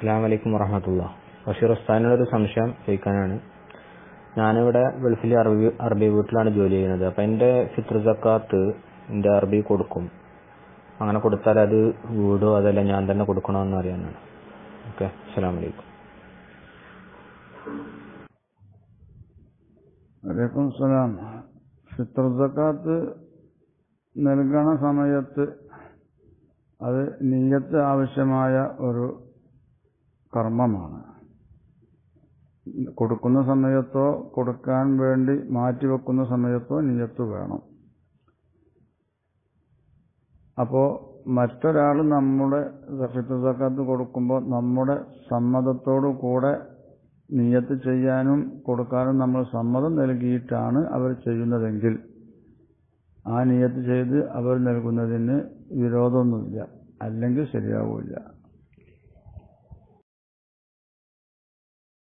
അസ്സാം വലൈക്കും വറഹമത്തുള്ള ബഷീർ ഉസ്താദിനോടൊരു സംശയം ചോദിക്കാനാണ് ഞാനിവിടെ ഗൾഫിൽ അറബി അറബി വീട്ടിലാണ് ജോലി ചെയ്യുന്നത് അപ്പം എൻ്റെ ഫിത്ർ സക്കാത്ത് എൻ്റെ അറബി കൊടുക്കും അങ്ങനെ കൊടുത്താൽ അത് വീടോ അതല്ല ഞാൻ തന്നെ കൊടുക്കണോ എന്ന് അറിയാനാണ് ഓക്കെ അസ്സാം വലൈക്കും വലൈക്കും സലാം ഫിത്ർ സക്കാത്ത് നൽകണ സമയത്ത് അത് നീയത്ത് ആവശ്യമായ ഒരു കർമ്മമാണ് കൊടുക്കുന്ന സമയത്തോ കൊടുക്കാൻ വേണ്ടി മാറ്റിവെക്കുന്ന സമയത്തോ നീയത്ത് വേണം അപ്പോൾ മറ്റൊരാൾ നമ്മുടെ ഫിത്ർ സക്കാത്ത് കൊടുക്കുമ്പോൾ നമ്മുടെ സമ്മതത്തോടു കൂടെ നിയത്ത് ചെയ്യാനും കൊടുക്കാനും നമ്മൾ സമ്മതം നൽകിയിട്ടാണ് അവർ ചെയ്യുന്നതെങ്കിൽ ആ നിയത്ത് ചെയ്ത് അവർ നൽകുന്നതിന് വിരോധമൊന്നുമില്ല അല്ലെങ്കിൽ ശരിയാവില്ല